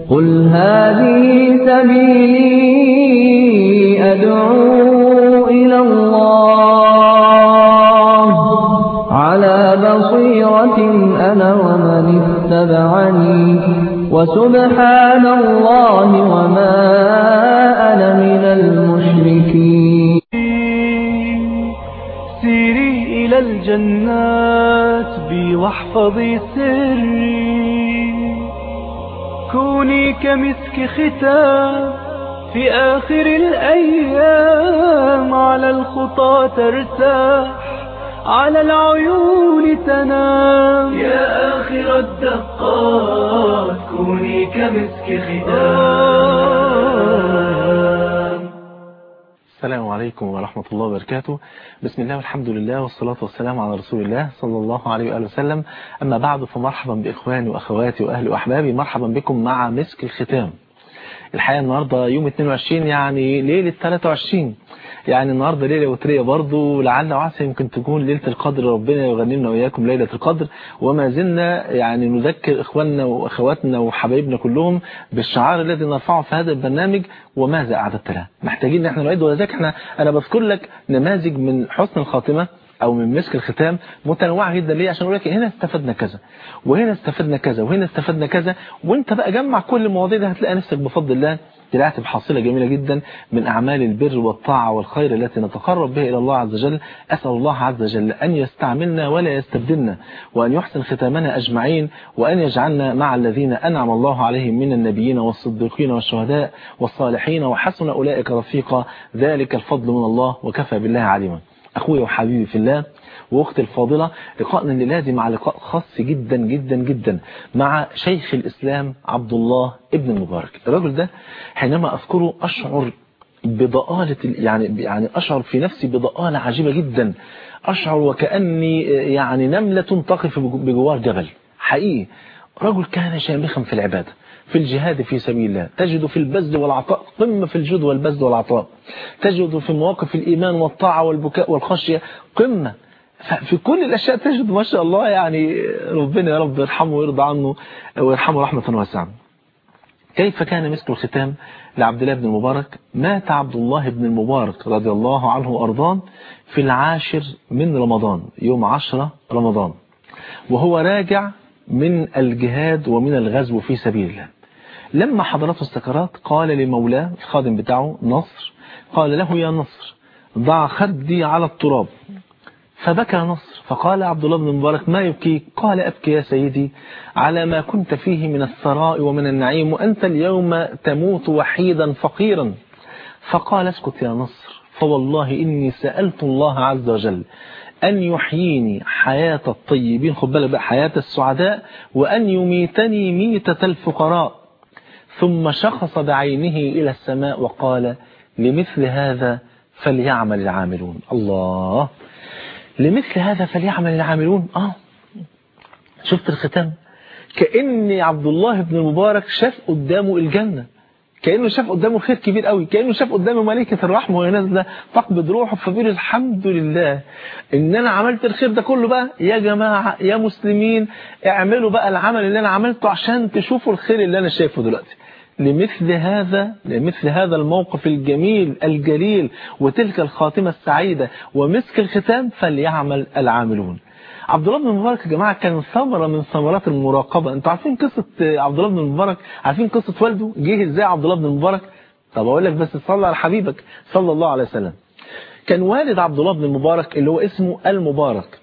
قل هذه سبيلي أدعو إلى الله على بصيرة أنا ومن اتبعني وسبحان الله وما أنا من المشركين سيري إلى الجنات بي واحفظي سري كوني كمسك ختام في آخر الأيام على الخطى ترتاح على العيون تنام يا آخر الدقات كوني كمسك ختام السلام عليكم ورحمة الله وبركاته بسم الله والحمد لله والصلاة والسلام على رسول الله صلى الله عليه وآله وسلم أما بعد فمرحبا بإخواني وأخواتي وأهلي وأحبابي مرحبا بكم مع مسك الختام الحقيقة النهاردة يوم 22 يعني ليلة 23 يعني النهاردة ليلة وترية برضو لعل وعسى يمكن تكون ليلة القدر ربنا يغنمنا وإياكم ليلة القدر وما زلنا يعني نذكر إخواننا وأخواتنا وحبايبنا كلهم بالشعار الذي نرفعه في هذا البرنامج وماذا أعددت له محتاجين ان احنا نعيد ولذلك احنا أنا بذكر لك نماذج من حسن الخاتمة او من مسك الختام متنوعه جدا ليه عشان اقول لك هنا استفدنا كذا وهنا استفدنا كذا وهنا استفدنا كذا وانت بقى جمع كل المواضيع دي هتلاقي نفسك بفضل الله طلعت بحصيله جميله جدا من اعمال البر والطاعه والخير التي نتقرب بها الى الله عز وجل اسال الله عز وجل ان يستعملنا ولا يستبدلنا وان يحسن ختامنا اجمعين وان يجعلنا مع الذين انعم الله عليهم من النبيين والصديقين والشهداء والصالحين وحسن اولئك رفيقا ذلك الفضل من الله وكفى بالله عليما أخوي وحبيبي في الله وأختي الفاضلة لقائنا اللي لازم مع لقاء خاص جدا جدا جدا مع شيخ الإسلام عبد الله ابن المبارك الرجل ده حينما أذكره أشعر بضآلة يعني يعني أشعر في نفسي بضآلة عجيبة جدا أشعر وكأني يعني نملة تقف بجوار جبل حقيقي رجل كان شامخا في العبادة في الجهاد في سبيل الله تجد في البذل والعطاء قمة في الجود والبذل والعطاء تجد في مواقف الإيمان والطاعة والبكاء والخشية قمة في كل الأشياء تجد ما شاء الله يعني ربنا يا رب يرحمه ويرضى عنه ويرحمه رحمة واسعة كيف كان مثل الختام لعبد الله بن المبارك مات عبد الله بن المبارك رضي الله عنه وأرضاه في العاشر من رمضان يوم عشرة رمضان وهو راجع من الجهاد ومن الغزو في سبيل الله لما حضرته السكرات قال لمولاه الخادم بتاعه نصر قال له يا نصر ضع خدي على التراب فبكى نصر فقال عبد الله بن مبارك ما يبكيك قال أبكي يا سيدي على ما كنت فيه من الثراء ومن النعيم وأنت اليوم تموت وحيدا فقيرا فقال اسكت يا نصر فوالله إني سألت الله عز وجل أن يحييني حياة الطيبين خد بالك بقى حياة السعداء وأن يميتني ميتة الفقراء ثم شخص بعينه إلى السماء وقال لمثل هذا فليعمل العاملون الله لمثل هذا فليعمل العاملون آه شفت الختام كأن عبد الله بن المبارك شاف قدامه الجنة كأنه شاف قدامه خير كبير قوي كأنه شاف قدامه ملكة الرحمة وهي نازلة تقبض روحه فبيقول الحمد لله ان انا عملت الخير ده كله بقى يا جماعة يا مسلمين اعملوا بقى العمل اللي انا عملته عشان تشوفوا الخير اللي انا شايفه دلوقتي لمثل هذا لمثل هذا الموقف الجميل الجليل وتلك الخاتمة السعيدة ومسك الختام فليعمل العاملون عبد الله بن المبارك يا جماعة كان ثمرة من ثمرات المراقبة انتوا عارفين قصة عبد الله بن المبارك عارفين قصة والده جه ازاي عبد الله بن المبارك طب اقول لك بس صلى على حبيبك صلى الله عليه وسلم كان والد عبد الله بن المبارك اللي هو اسمه المبارك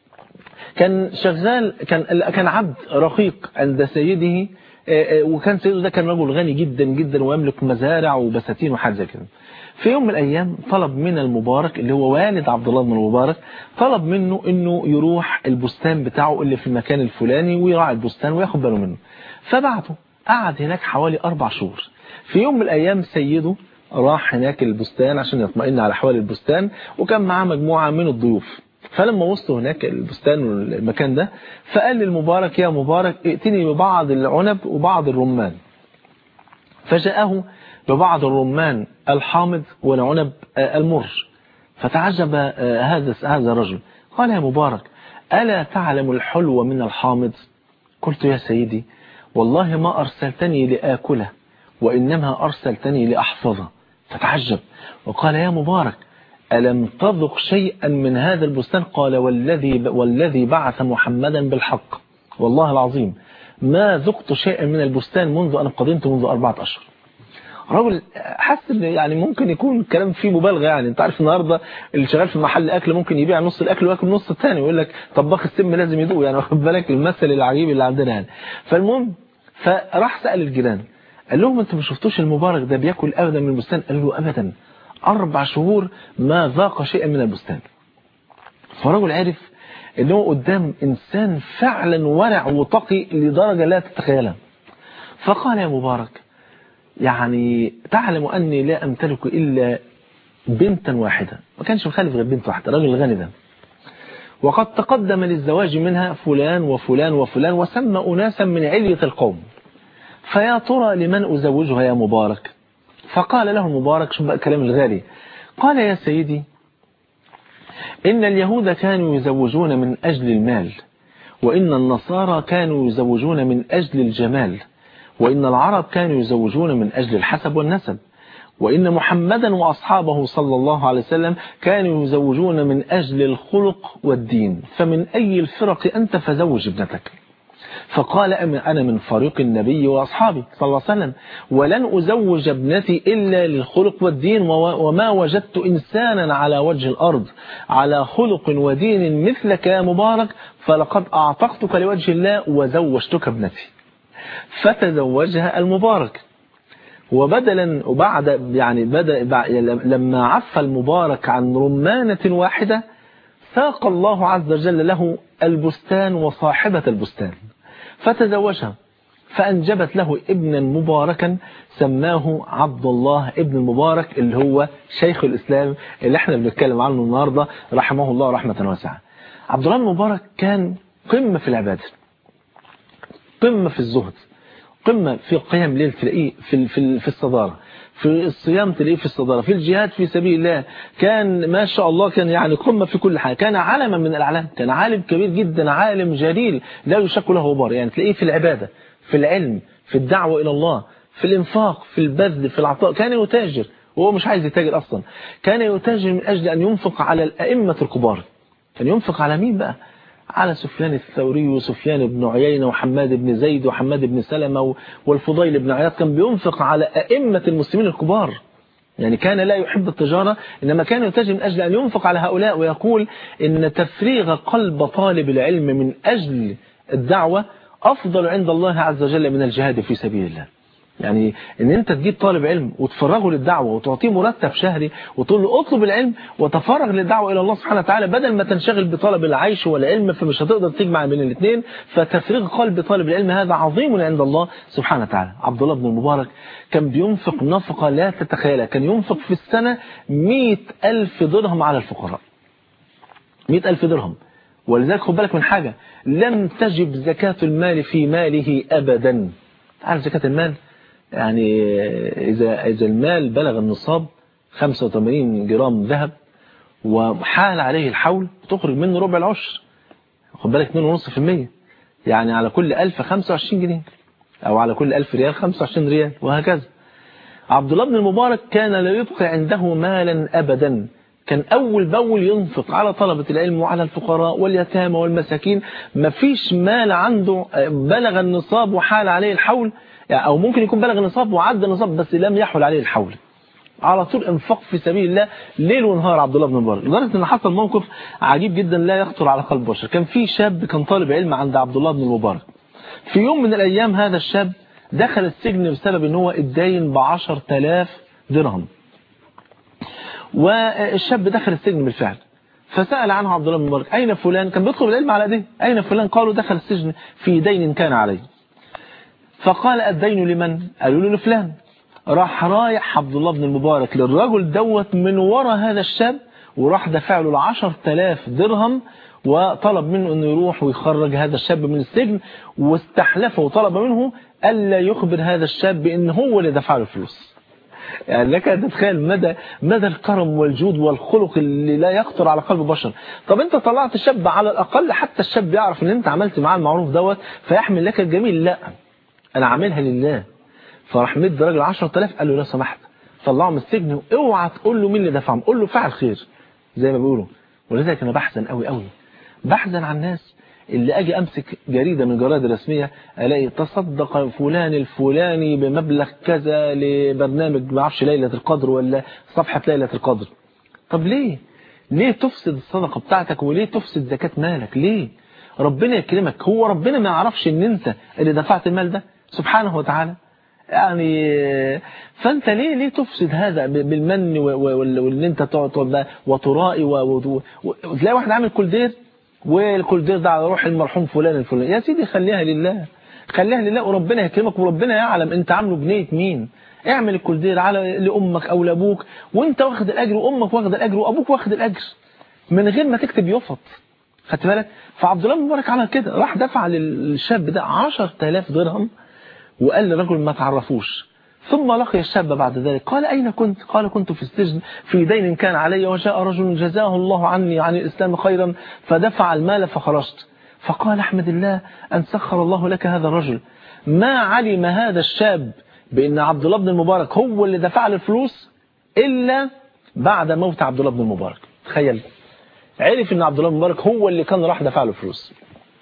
كان شغال كان كان عبد رقيق عند سيده وكان سيده ده كان رجل غني جدا جدا ويملك مزارع وبساتين وحاجه زي كده في يوم من الأيام طلب من المبارك اللي هو والد عبد الله بن المبارك طلب منه انه يروح البستان بتاعه اللي في المكان الفلاني ويراعي البستان وياخد باله منه فبعته قعد هناك حوالي أربع شهور في يوم من الأيام سيده راح هناك البستان عشان يطمئن على أحوال البستان وكان معاه مجموعة من الضيوف فلما وصلوا هناك البستان والمكان ده فقال للمبارك يا مبارك ائتني ببعض العنب وبعض الرمان فجاءه ببعض الرمان الحامض والعنب المر فتعجب هذا هذا الرجل قال يا مبارك ألا تعلم الحلو من الحامض قلت يا سيدي والله ما أرسلتني لآكله وإنما أرسلتني لأحفظه فتعجب وقال يا مبارك ألم تذق شيئا من هذا البستان قال والذي, والذي بعث محمدا بالحق والله العظيم ما ذقت شيئا من البستان منذ أن قدمت منذ أربعة أشهر رجل حس ان يعني ممكن يكون الكلام فيه مبالغه يعني انت عارف النهارده اللي شغال في محل اكل ممكن يبيع نص الاكل وياكل نص الثاني ويقول لك طباخ السم لازم يدوق يعني واخد بالك المثل العجيب اللي عندنا يعني فالمهم فراح سال الجيران قال لهم انتوا ما شفتوش المبارك ده بياكل ابدا من البستان قالوا له ابدا اربع شهور ما ذاق شيئا من البستان فرجل عرف ان هو قدام انسان فعلا ورع وتقي لدرجه لا تتخيلها فقال يا مبارك يعني تعلم أني لا أمتلك إلا بنتا واحدة ما كانش مخالف غير بنت واحدة راجل غني ده وقد تقدم للزواج منها فلان وفلان وفلان وسمى أناسا من علية القوم فيا ترى لمن أزوجها يا مبارك فقال له مبارك شو بقى الكلام الغالي قال يا سيدي إن اليهود كانوا يزوجون من أجل المال وإن النصارى كانوا يزوجون من أجل الجمال وإن العرب كانوا يزوجون من أجل الحسب والنسب وإن محمدا وأصحابه صلى الله عليه وسلم كانوا يزوجون من أجل الخلق والدين فمن أي الفرق أنت فزوج ابنتك فقال أنا من فريق النبي وأصحابي صلى الله عليه وسلم ولن أزوج ابنتي إلا للخلق والدين وما وجدت إنسانا على وجه الأرض على خلق ودين مثلك يا مبارك فلقد أعتقتك لوجه الله وزوجتك ابنتي فتزوجها المبارك وبدلا وبعد يعني بدأ لما عف المبارك عن رمانة واحدة ساق الله عز وجل له البستان وصاحبة البستان فتزوجها فأنجبت له ابنا مباركا سماه عبد الله ابن المبارك اللي هو شيخ الإسلام اللي احنا بنتكلم عنه النهاردة رحمه الله رحمة واسعة عبد الله المبارك كان قمة في العبادة قمة في الزهد قمة في قيام ليل تلاقيه في في في الصدارة في الصيام تلاقيه في الصدارة في الجهاد في سبيل الله كان ما شاء الله كان يعني قمة في كل حاجة كان علما من الأعلام كان عالم كبير جدا عالم جليل لا يشك له غبار يعني تلاقيه في العبادة في العلم في الدعوة إلى الله في الإنفاق في البذل في العطاء كان يتاجر وهو مش عايز يتاجر أصلا كان يتاجر من أجل أن ينفق على الأئمة الكبار كان ينفق على مين بقى على سفيان الثوري وسفيان بن عيينة وحماد بن زيد وحماد بن سلمة والفضيل بن عياض كان بينفق على أئمة المسلمين الكبار يعني كان لا يحب التجارة إنما كان يتجه من أجل أن ينفق على هؤلاء ويقول إن تفريغ قلب طالب العلم من أجل الدعوة أفضل عند الله عز وجل من الجهاد في سبيل الله يعني ان انت تجيب طالب علم وتفرغه للدعوة وتعطيه مرتب شهري وتقول له اطلب العلم وتفرغ للدعوة الى الله سبحانه وتعالى بدل ما تنشغل بطلب العيش والعلم فمش هتقدر تجمع بين الاثنين فتفريغ قلب طالب العلم هذا عظيم عند الله سبحانه وتعالى عبد الله بن المبارك كان بينفق نفقة لا تتخيلها كان ينفق في السنة مئة ألف درهم على الفقراء مئة ألف درهم ولذلك خد بالك من حاجة لم تجب زكاة المال في ماله أبدا تعرف زكاة المال يعني إذا إذا المال بلغ النصاب 85 جرام ذهب وحال عليه الحول تخرج منه ربع العشر خد بالك 2.5% يعني على كل 1000 25 جنيه أو على كل 1000 ريال 25 ريال وهكذا عبد الله بن المبارك كان لا يبقي عنده مالا أبدا كان أول بأول ينفق على طلبة العلم وعلى الفقراء واليتامى والمساكين مفيش مال عنده بلغ النصاب وحال عليه الحول يعني أو ممكن يكون بلغ النصاب وعدى النصاب بس لم يحول عليه الحول على طول انفاق في سبيل الله ليل ونهار عبد الله بن مبارك لدرجه ان حصل موقف عجيب جدا لا يخطر على قلب بشر كان في شاب كان طالب علم عند عبد الله بن المبارك في يوم من الايام هذا الشاب دخل السجن بسبب ان هو اتدين ب 10000 درهم والشاب دخل السجن بالفعل فسأل عنه عبد الله بن مبارك أين فلان كان بيطلب العلم على ايديه أين فلان قالوا دخل السجن في دين كان عليه فقال الدين لمن قالوا له لفلان راح رايح عبد الله بن المبارك للرجل دوت من وراء هذا الشاب وراح دفع له العشر تلاف درهم وطلب منه انه يروح ويخرج هذا الشاب من السجن واستحلفه وطلب منه ألا يخبر هذا الشاب بأن هو اللي دفع له فلوس يعني لك أن تتخيل مدى مدى الكرم والجود والخلق اللي لا يخطر على قلب بشر طب انت طلعت شاب على الأقل حتى الشاب يعرف ان انت عملت معاه المعروف دوت فيحمل لك الجميل لا انا عاملها لله فراح مد راجل 10000 قال له لو سمحت طلعه من السجن اوعى تقول له مين اللي دفعهم قول له فعل خير زي ما بيقولوا ولذلك انا بحزن قوي قوي بحزن على الناس اللي اجي امسك جريده من الجرايد الرسميه الاقي تصدق فلان الفلاني بمبلغ كذا لبرنامج ما اعرفش ليله القدر ولا صفحه ليله القدر طب ليه ليه تفسد الصدقه بتاعتك وليه تفسد زكاه مالك ليه ربنا يكرمك هو ربنا ما يعرفش ان انت اللي دفعت المال ده سبحانه وتعالى يعني فانت ليه ليه تفسد هذا بالمن وان انت تقعد وترائي وتلاقي واحد عامل كولدير والكولدير ده على روح المرحوم فلان الفلاني يا سيدي خليها لله خليها لله وربنا يكرمك وربنا يعلم انت عامله بنيه مين اعمل الكولدير على لامك او لابوك وانت واخد الاجر وامك واخد الاجر وابوك واخد الاجر من غير ما تكتب يفط خدت بالك فعبد الله المبارك عمل كده راح دفع للشاب ده 10000 درهم وقال للرجل ما تعرفوش ثم لقي الشاب بعد ذلك قال أين كنت قال كنت في السجن في دين كان علي وجاء رجل جزاه الله عني عن الإسلام خيرا فدفع المال فخرجت فقال أحمد الله أن سخر الله لك هذا الرجل ما علم هذا الشاب بأن عبد الله بن المبارك هو اللي دفع له الفلوس إلا بعد موت عبد الله بن المبارك تخيل عرف أن عبد الله بن المبارك هو اللي كان راح دفع له فلوس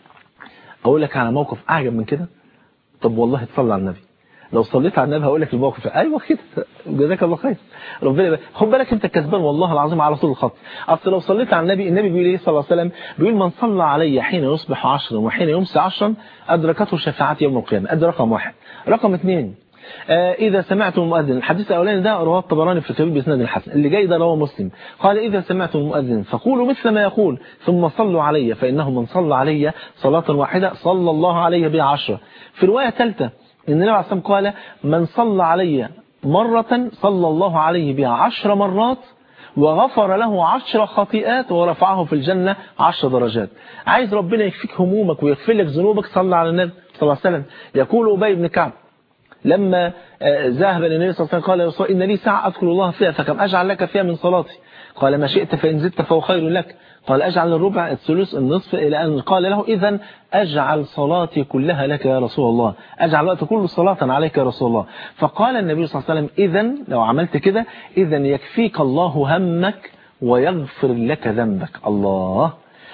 أقول لك على موقف أعجب من كده طب والله تصلي على النبي لو صليت على النبي هقول لك الموقف ايوه كده جزاك الله خير ربنا يبقى. خد بالك انت كسبان والله العظيم على طول الخط اصل لو صليت على النبي النبي بيقول ايه صلى الله عليه وسلم بيقول من صلى علي حين يصبح عشرا وحين يمسي عشرا ادركته شفاعتي يوم القيامه ادي رقم واحد رقم اثنين آه إذا سمعتم المؤذن الحديث الأولاني ده رواه الطبراني في الكبير بإسناد الحسن اللي جاي ده رواه مسلم قال إذا سمعتم المؤذن فقولوا مثل ما يقول ثم صلوا علي فإنه من صلى علي صلاة واحدة صلى الله عليه بها عشرة في رواية ثالثة إن النبي عليه الصلاة قال من صلى علي مرة صلى الله عليه بها عشر مرات وغفر له عشر خطيئات ورفعه في الجنة عشر درجات عايز ربنا يكفيك همومك ويغفر لك ذنوبك صلى على النبي صلى الله عليه وسلم يقول أبي بن كعب لما ذهب النبي صلى الله عليه وسلم قال يا رسول إن لي ساعة أذكر الله فيها فكم أجعل لك فيها من صلاتي قال ما شئت فإن زدت فهو خير لك قال أجعل الربع الثلث النصف إلى أن قال له إذا أجعل صلاتي كلها لك يا رسول الله أجعل وقت كل صلاة عليك يا رسول الله فقال النبي صلى الله عليه وسلم إذا لو عملت كده إذا يكفيك الله همك ويغفر لك ذنبك الله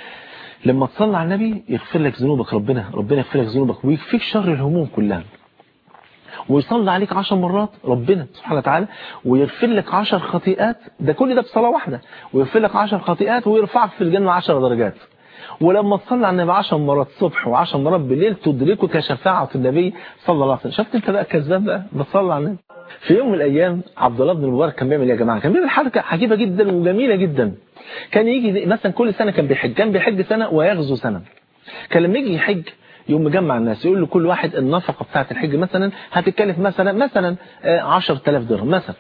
لما تصلي على النبي يغفر لك ذنوبك ربنا ربنا يغفر لك ذنوبك ويكفيك شر الهموم كلها ويصلي عليك عشر مرات ربنا سبحانه وتعالى ويغفر لك عشر خطيئات ده كل ده بصلاة واحدة ويغفر لك عشر خطيئات ويرفعك في الجنة عشر درجات ولما تصلي على النبي 10 مرات الصبح و10 مرات بالليل تدركك شفاعة النبي صلى الله عليه وسلم شفت انت بقى كذاب بقى بتصلي على النبي في يوم من الايام عبد الله بن المبارك كان بيعمل ايه يا جماعه كان بيعمل حركه عجيبه جدا وجميله جدا كان يجي مثلا كل سنه كان بيحج كان بيحج سنه ويغزو سنه كان لما يجي يحج يوم مجمع الناس يقول له كل واحد النفقه بتاعه الحج مثلا هتتكلف مثلا مثلا 10000 درهم مثلا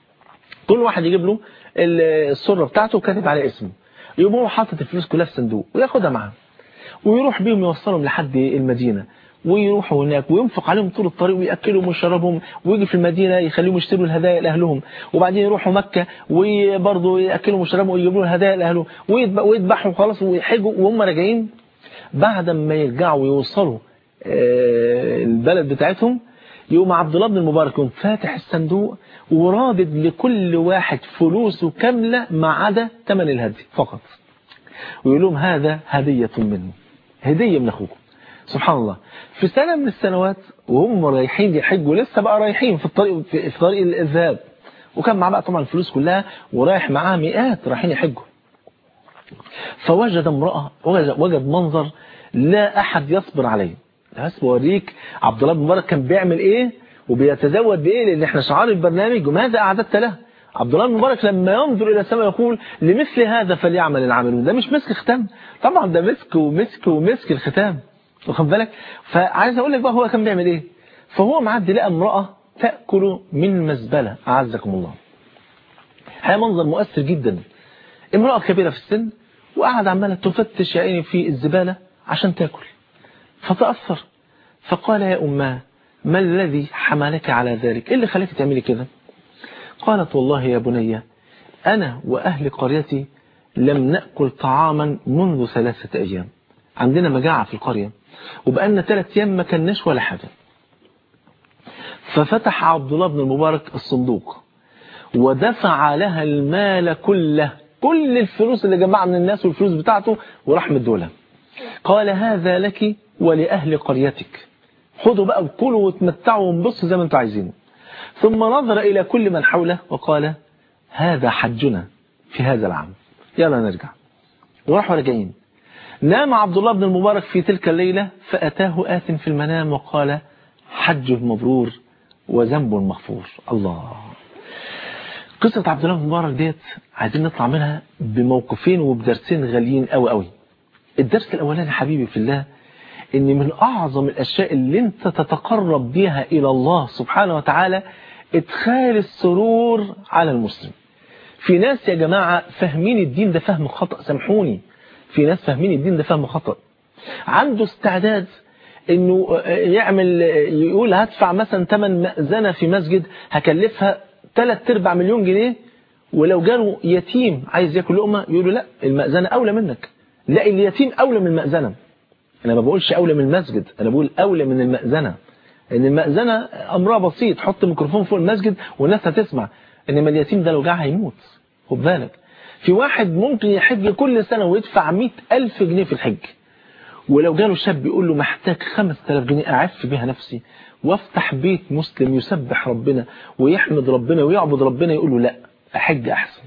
كل واحد يجيب له السره بتاعته وكاتب عليه اسمه يقوم هو حاطط الفلوس كلها في صندوق وياخدها معاه ويروح بيهم يوصلهم لحد المدينة ويروحوا هناك وينفق عليهم طول الطريق ويأكلهم ويشربهم ويجي في المدينة يخليهم يشتروا الهدايا لأهلهم وبعدين يروحوا مكة وبرضه يأكلهم ويشربهم ويجيبوا لهم الهدايا لأهلهم ويذبحوا خلاص ويحجوا وهم راجعين بعد ما يرجعوا ويوصلوا البلد بتاعتهم يقوم عبد الله بن المبارك يقوم فاتح الصندوق ورادد لكل واحد فلوسه كاملة ما عدا ثمن الهدي فقط ويقول لهم هذا هدية منه هدية من أخوكم سبحان الله في سنة من السنوات وهم رايحين يحجوا لسه بقى رايحين في الطريق في طريق الذهاب وكان معاه بقى طبعا الفلوس كلها ورايح معاه مئات رايحين يحجوا فوجد امرأة وجد, وجد منظر لا أحد يصبر عليه بس بوريك عبد الله بن مبارك كان بيعمل ايه وبيتزود بايه لان احنا شعار البرنامج وماذا اعددت له عبد الله بن مبارك لما ينظر الى السماء يقول لمثل هذا فليعمل العاملون ده مش مسك ختام طبعا ده مسك ومسك ومسك الختام واخد بالك فعايز اقول لك بقى هو كان بيعمل ايه فهو معدي لقى امراه تاكل من مزبله اعزكم الله هي منظر مؤثر جدا امراه كبيره في السن وقاعد عماله تفتش يا عيني في الزباله عشان تاكل فتأثر فقال يا أماه ما الذي حملك على ذلك إيه اللي خلاك تعملي كده قالت والله يا بني أنا وأهل قريتي لم نأكل طعاما منذ ثلاثة أيام عندنا مجاعة في القرية وبقالنا ثلاث أيام ما كناش ولا حاجة ففتح عبد الله بن المبارك الصندوق ودفع لها المال كله كل الفلوس اللي جمعها من الناس والفلوس بتاعته وراح مدولها قال هذا لك ولأهل قريتك خدوا بقى وكلوا وتمتعوا وانبسطوا زي ما انتم عايزين ثم نظر إلى كل من حوله وقال هذا حجنا في هذا العام يلا نرجع وراحوا راجعين نام عبد الله بن المبارك في تلك الليلة فأتاه آت في المنام وقال حج مبرور وذنب مغفور الله قصة عبد الله بن المبارك ديت عايزين نطلع منها بموقفين وبدرسين غاليين قوي قوي الدرس الأولاني حبيبي في الله ان من أعظم الأشياء اللي انت تتقرب بها إلى الله سبحانه وتعالى ادخال السرور على المسلم في ناس يا جماعة فاهمين الدين ده فهم خطأ سامحوني في ناس فاهمين الدين ده فهم خطأ عنده استعداد انه يعمل يقول هدفع مثلا ثمن مأذنة في مسجد هكلفها 3 ارباع مليون جنيه ولو جاله يتيم عايز ياكل لقمه يقول له لا المأذنة اولى منك لا اليتيم اولى من المأذنة انا ما بقولش اولى من المسجد انا بقول اولى من المأذنة ان المأذنة امرها بسيط حط ميكروفون فوق المسجد والناس هتسمع انما اليتيم ده لو جاع هيموت خد بالك في واحد ممكن يحج كل سنة ويدفع 100 ألف جنيه في الحج ولو جاله شاب يقول له محتاج 5000 جنيه أعف بها نفسي وافتح بيت مسلم يسبح ربنا ويحمد ربنا ويعبد ربنا يقول له لا أحج أحسن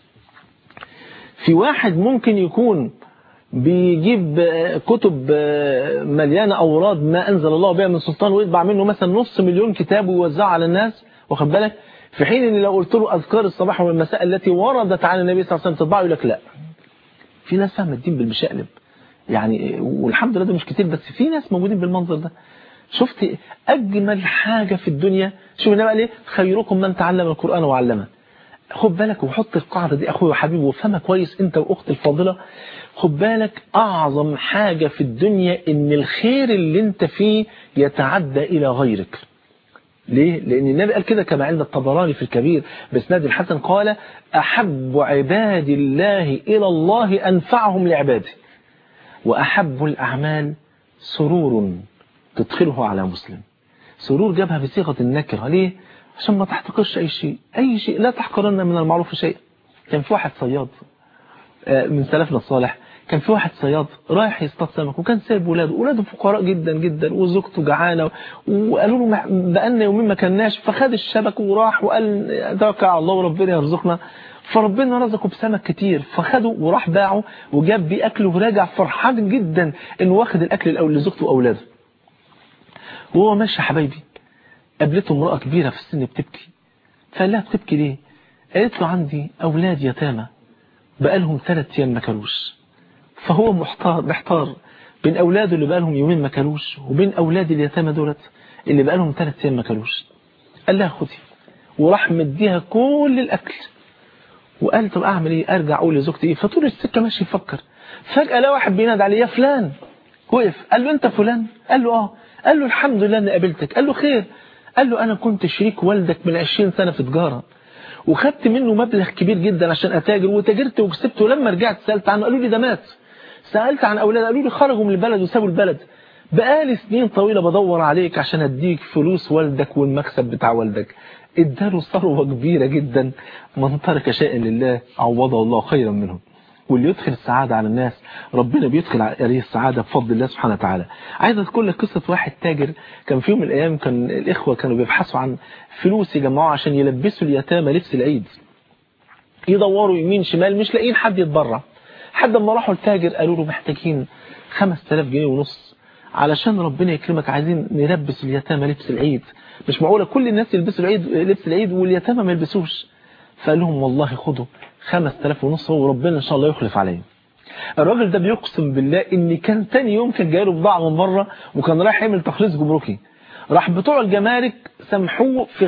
في واحد ممكن يكون بيجيب كتب مليانة أوراد ما أنزل الله بها من سلطان ويطبع منه مثلا نص مليون كتاب ويوزعه على الناس واخد بالك في حين ان لو قلت له أذكار الصباح والمساء التي وردت عن النبي صلى الله عليه وسلم تطبعه يقول لك لا في ناس فاهمه الدين بالمشقلب يعني والحمد لله ده مش كتير بس في ناس موجودين بالمنظر ده شفت أجمل حاجة في الدنيا شوف النبي قال ايه خيركم من تعلم القرآن وعلمه خد بالك وحط القاعدة دي أخوي وحبيبي وفهمها كويس أنت وأختي الفاضلة خد بالك أعظم حاجة في الدنيا إن الخير اللي أنت فيه يتعدى إلى غيرك ليه؟ لأن النبي قال كده كما عند الطبراني في الكبير بسناد الحسن قال أحب عباد الله إلى الله أنفعهم لعباده وأحب الأعمال سرور تدخله على مسلم سرور جابها بصيغة النكرة ليه؟ عشان ما تحتقرش أي شيء أي شيء لا تحقرن من المعروف شيء كان في واحد صياد من سلفنا الصالح كان في واحد صياد رايح يصطاد سمك وكان سايب ولاده ولاده فقراء جدا جدا وزوجته جعانه وقالوا له بقالنا يومين ما كناش فخد الشبك وراح وقال توكل على الله وربنا يرزقنا فربنا رزقه بسمك كتير فخده وراح باعه وجاب بيه اكله وراجع فرحان جدا انه واخد الاكل الاول لزوجته واولاده وهو ماشي يا حبايبي قابلته امراه كبيره في السن بتبكي فقال لها بتبكي ليه قالت له عندي اولاد يتامى بقالهم ثلاث ايام ما كلوش فهو محتار محتار بين اولاده اللي بقالهم يومين ما كلوش وبين اولاد اليتامى دولت اللي بقالهم ثلاث ايام ما كلوش قال لها خدي وراح مديها كل الاكل وقال طب اعمل ايه ارجع اقول لزوجتي ايه فطول السكه ماشي يفكر فجاه لقى واحد بينادي عليه يا فلان وقف قال له انت فلان قال له اه قال له الحمد لله اني قابلتك قال له خير قال له انا كنت شريك والدك من 20 سنه في تجاره وخدت منه مبلغ كبير جدا عشان اتاجر وتاجرت وكسبت ولما رجعت سالت عنه قالوا لي ده مات سالت عن اولاد قالوا لي خرجوا من البلد وسابوا البلد بقالي سنين طويله بدور عليك عشان اديك فلوس والدك والمكسب بتاع والدك اداله ثروه كبيره جدا من ترك شيئا لله عوضه الله خيرا منه واللي يدخل السعادة على الناس ربنا بيدخل عليه السعادة بفضل الله سبحانه وتعالى عايز اذكر لك قصة واحد تاجر كان في يوم من الايام كان الاخوة كانوا بيبحثوا عن فلوس يجمعوها عشان يلبسوا اليتامى لبس العيد يدوروا يمين شمال مش لاقيين حد يتبرع حد ما راحوا التاجر قالوا له محتاجين 5000 جنيه ونص علشان ربنا يكرمك عايزين نلبس اليتامى لبس العيد مش معقولة كل الناس يلبسوا العيد لبس العيد واليتامى ما يلبسوش فقال لهم والله خدوا 5000 ونص وربنا ان شاء الله يخلف عليهم الراجل ده بيقسم بالله ان كان تاني يوم كان جاي له بضاعه من بره وكان رايح يعمل تخليص جمركي راح بتوع الجمارك سامحوه في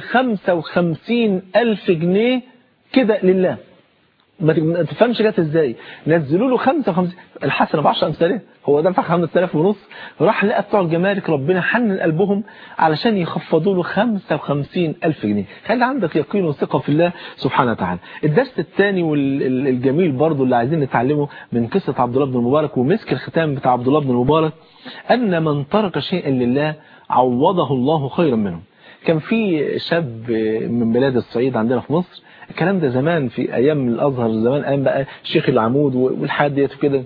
55 ألف جنيه كده لله ما تفهمش جت ازاي نزلوا له 55 الحسنه ب 10 امثالها هو دفع 5000 ونص راح لقى بتوع الجمارك ربنا حنن قلبهم علشان يخفضوا له 55000 جنيه خلي عندك يقين وثقه في الله سبحانه وتعالى الدرس الثاني والجميل برضو اللي عايزين نتعلمه من قصه عبد الله بن المبارك ومسك الختام بتاع عبد الله بن المبارك ان من ترك شيئا لله عوضه الله خيرا منه كان في شاب من بلاد الصعيد عندنا في مصر الكلام ده زمان في ايام الازهر زمان ايام بقى شيخ العمود والحاجات ديت وكده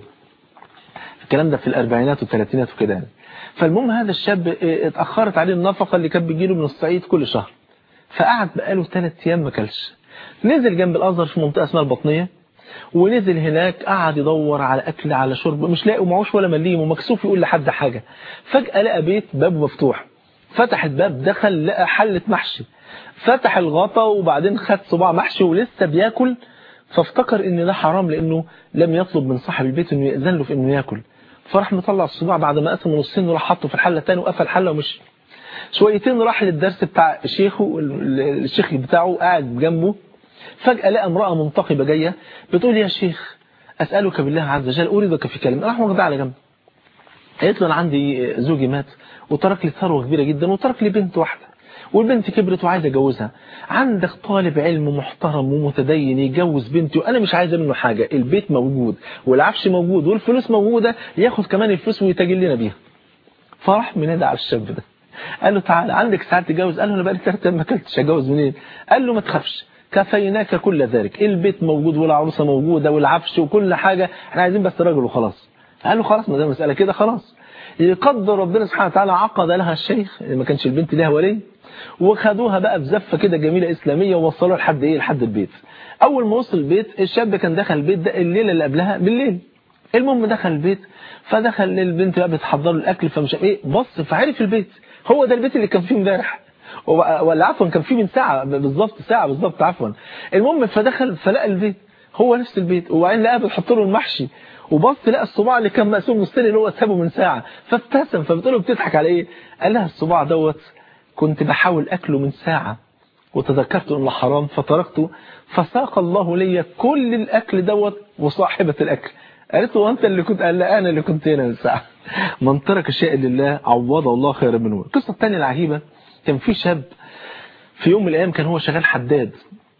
الكلام ده في الاربعينات والثلاثينات وكده يعني. فالمهم هذا الشاب اتاخرت عليه النفقه اللي كانت بتجيله من الصعيد كل شهر فقعد بقاله ثلاث ايام ما كلش نزل جنب الازهر في منطقه اسمها البطنيه ونزل هناك قعد يدور على اكل على شرب مش لاقي ومعوش ولا مليم ومكسوف يقول لحد حاجه فجاه لقى بيت بابه مفتوح فتح الباب دخل لقى حله محشي فتح الغطا وبعدين خد صباع محشي ولسه بياكل فافتكر ان ده حرام لانه لم يطلب من صاحب البيت انه ياذن له في انه ياكل فراح مطلع الصباع بعد ما قسم نصين وراح حطه في الحله الثانيه وقفل الحله ومشي شويتين راح للدرس بتاع شيخه الشيخ بتاعه قاعد جنبه فجأة لقى امرأة منتقبة جاية بتقول يا شيخ أسألك بالله عز وجل أريدك في كلمة راح واخدها على جنب قالت له أنا عندي زوجي مات وترك لي ثروة كبيرة جدا وترك لي بنت واحدة والبنت كبرت وعايزة أجوزها عندك طالب علم محترم ومتدين يجوز بنتي وأنا مش عايزة منه حاجة البيت موجود والعفش موجود والفلوس موجودة ياخد كمان الفلوس ويتاجر لنا بيها فراح منادى على الشاب ده قال له تعالى عندك ساعة تجوز قال له أنا بقالي ثلاث أيام ما أكلتش أجوز منين قال له ما تخافش كفيناك كل ذلك البيت موجود والعروسة موجودة والعفش وكل حاجة احنا عايزين بس راجل وخلاص قال له خلاص ما دام مسألة كده خلاص يقدر ربنا سبحانه وتعالى عقد لها الشيخ ما كانش البنت لها ولي وخدوها بقى في زفة كده جميلة إسلامية ووصلوها لحد إيه لحد البيت أول ما وصل البيت الشاب كان دخل البيت ده الليلة اللي قبلها بالليل المهم دخل البيت فدخل للبنت بقى بتحضر له الأكل فمش إيه بص فعرف البيت هو ده البيت اللي كان فيه امبارح ولا عفوا كان فيه من ساعة بالظبط ساعة بالظبط عفوا المهم فدخل فلقى البيت هو نفس البيت وبعدين لقى بتحط له المحشي وبص لقى الصباع اللي كان مقسوم مستني اللي هو سابه من ساعة فابتسم فبتقول له بتضحك على ايه قال لها الصباع دوت كنت بحاول اكله من ساعة وتذكرت انه حرام فتركته فساق الله لي كل الاكل دوت وصاحبة الاكل قالت له وانت اللي كنت قال لا انا اللي كنت هنا من ساعة من ترك شيء لله عوضه الله خيرا منه القصة الثانية العجيبة كان في شاب في يوم من الايام كان هو شغال حداد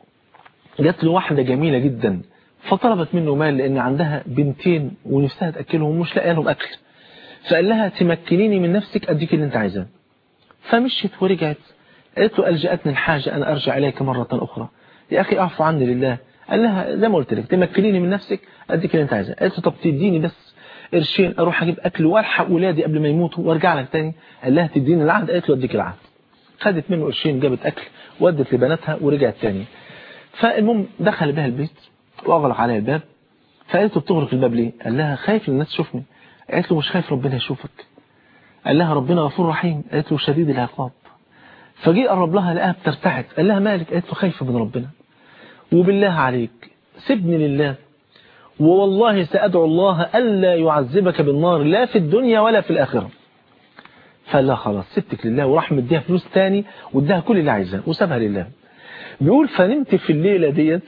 جات له واحدة جميلة جدا فطلبت منه مال لان عندها بنتين ونفسها تاكلهم ومش لاقيه لهم اكل فقال لها تمكنيني من نفسك اديك اللي انت عايزاه فمشيت ورجعت قالت له الجاتني الحاجه ان ارجع اليك مره اخرى يا اخي اعفو عني لله قال لها زي ما قلت لك تمكنيني من نفسك اديك اللي انت عايزاه قالت له طب تديني بس قرشين اروح اجيب اكل والحق ولادي قبل ما يموتوا وارجع لك تاني قال لها تديني العهد قالت له اديك العهد خدت منه قرشين جابت اكل ودت لبناتها ورجعت تاني فالمهم دخل بها البيت واغلق عليها الباب فقالت له بتغلق الباب ليه قال لها خايف الناس تشوفني قالت له مش خايف ربنا يشوفك قال لها ربنا غفور رحيم قالت له شديد العقاب فجي قرب لها لقاها بترتعد قال لها مالك قالت له خايفه من ربنا وبالله عليك سيبني لله ووالله سأدعو الله ألا يعذبك بالنار لا في الدنيا ولا في الآخرة فقال لها خلاص سبتك لله وراح مديها فلوس تاني واداها كل اللي عايزاه وسابها لله بيقول فنمت في الليلة ديت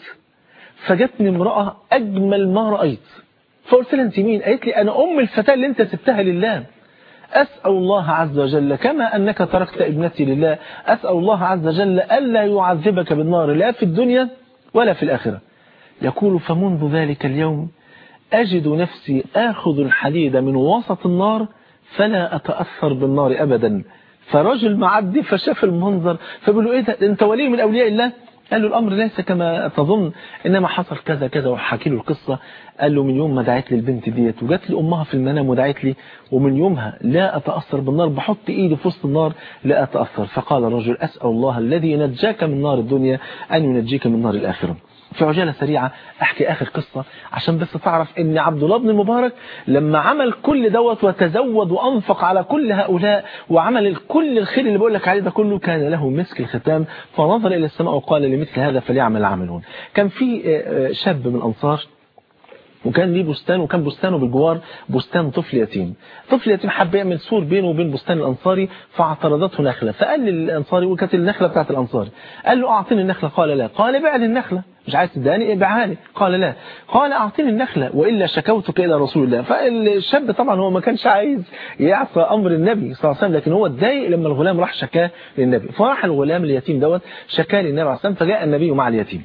فجتني امرأة أجمل ما رأيت فقلت لها أنت مين قالت لي أنا أم الفتاة اللي أنت سبتها لله أسأل الله عز وجل كما أنك تركت ابنتي لله أسأل الله عز وجل ألا يعذبك بالنار لا في الدنيا ولا في الآخرة يقول فمنذ ذلك اليوم أجد نفسي آخذ الحديد من وسط النار فلا أتأثر بالنار أبدا فرجل معدي فشاف المنظر فبيقول له إيه ده أنت ولي من أولياء الله قال له الأمر ليس كما تظن إنما حصل كذا كذا وحكي له القصة قال له من يوم ما دعيت لي البنت ديت وجات لي أمها في المنام ودعيت لي ومن يومها لا أتأثر بالنار بحط إيدي في وسط النار لا أتأثر فقال الرجل أسأل الله الذي نجاك من نار الدنيا أن ينجيك من نار الآخرة في عجالة سريعة احكي اخر قصة عشان بس تعرف ان عبد الله بن المبارك لما عمل كل دوت وتزود وانفق على كل هؤلاء وعمل كل الخير اللي بقول لك عليه ده كله كان له مسك الختام فنظر الى السماء وقال لمثل هذا فليعمل عملون كان في شاب من الانصار وكان ليه بستان وكان بستانه بالجوار بستان طفل يتيم طفل يتيم حب يعمل سور بينه وبين بستان الأنصاري فاعترضته نخلة فقال للأنصاري وكانت النخلة بتاعت الأنصاري قال له أعطيني النخلة قال لا قال بيع لي النخلة مش عايز تداني ابيعها لي قال لا قال أعطيني النخلة وإلا شكوتك إلى رسول الله فالشاب طبعا هو ما كانش عايز يعصى أمر النبي صلى الله عليه وسلم لكن هو اتضايق لما الغلام راح شكاه للنبي فراح الغلام اليتيم دوت شكاه للنبي عليه الصلاة والسلام فجاء النبي مع اليتيم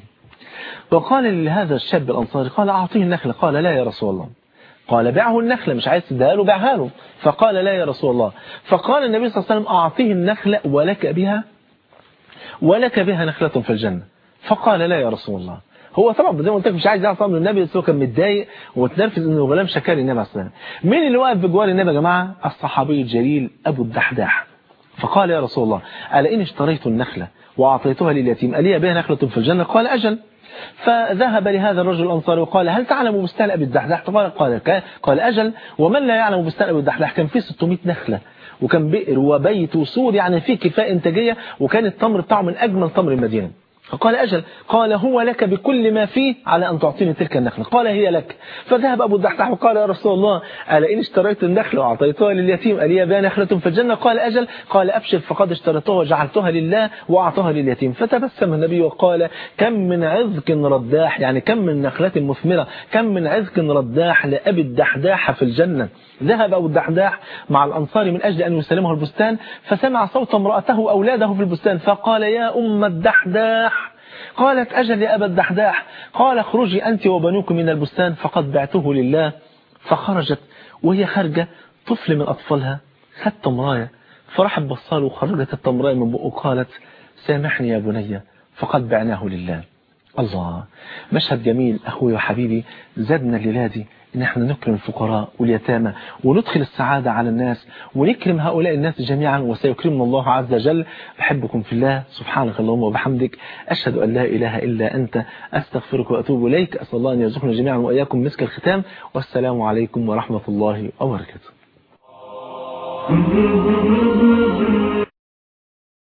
وقال لهذا الشاب الأنصاري قال أعطيه النخلة قال لا يا رسول الله قال بعه النخلة مش عايز تديها له بعها له فقال لا يا رسول الله فقال النبي صلى الله عليه وسلم أعطيه النخلة ولك بها ولك بها نخلة في الجنة فقال لا يا رسول الله هو طبعا زي ما قلت لك مش عايز يعصى من النبي بس هو كان متضايق ومتنرفز انه غلام شكال النبي عليه الصلاه والسلام مين اللي واقف بجوار النبي يا جماعه الصحابي الجليل ابو الدحداح فقال يا رسول الله ألا إن اشتريت النخلة وأعطيتها لليتيم ألي بها نخلة في الجنة قال أجل فذهب لهذا الرجل الأنصاري وقال هل تعلم بستان أبي الدحداح قال قال, قال أجل ومن لا يعلم بستان أبي الدحداح كان فيه 600 نخلة وكان بئر وبيت وسور يعني فيه كفاءة إنتاجية وكان التمر بتاعه من أجمل تمر المدينة فقال أجل قال هو لك بكل ما فيه على أن تعطيني تلك النخلة قال هي لك فذهب أبو الدحداح وقال يا رسول الله ألا إن اشتريت النخلة وأعطيتها لليتيم ألي بها نخلة في الجنة قال أجل قال أبشر فقد اشتريتها وجعلتها لله وأعطاها لليتيم فتبسم النبي وقال كم من عذق رداح يعني كم من نخلة مثمرة كم من عذق رداح لأبي الدحداح في الجنة ذهب أبو الدحداح مع الأنصار من أجل أن يسلمه البستان فسمع صوت امرأته وأولاده في البستان فقال يا أم الدحداح قالت أجل يا أبا الدحداح قال اخرجي أنت وبنوك من البستان فقد بعته لله فخرجت وهي خارجة طفل من أطفالها خدت مراية فرحت بصاله وخرجت التمراية من بقه قالت سامحني يا بني فقد بعناه لله الله مشهد جميل أخوي وحبيبي زادنا الليلة دي ان احنا نكرم الفقراء واليتامى وندخل السعادة على الناس ونكرم هؤلاء الناس جميعا وسيكرمنا الله عز وجل بحبكم في الله سبحانك اللهم وبحمدك أشهد أن لا إله إلا أنت أستغفرك وأتوب إليك أسأل الله أن يرزقنا جميعا وإياكم مسك الختام والسلام عليكم ورحمة الله وبركاته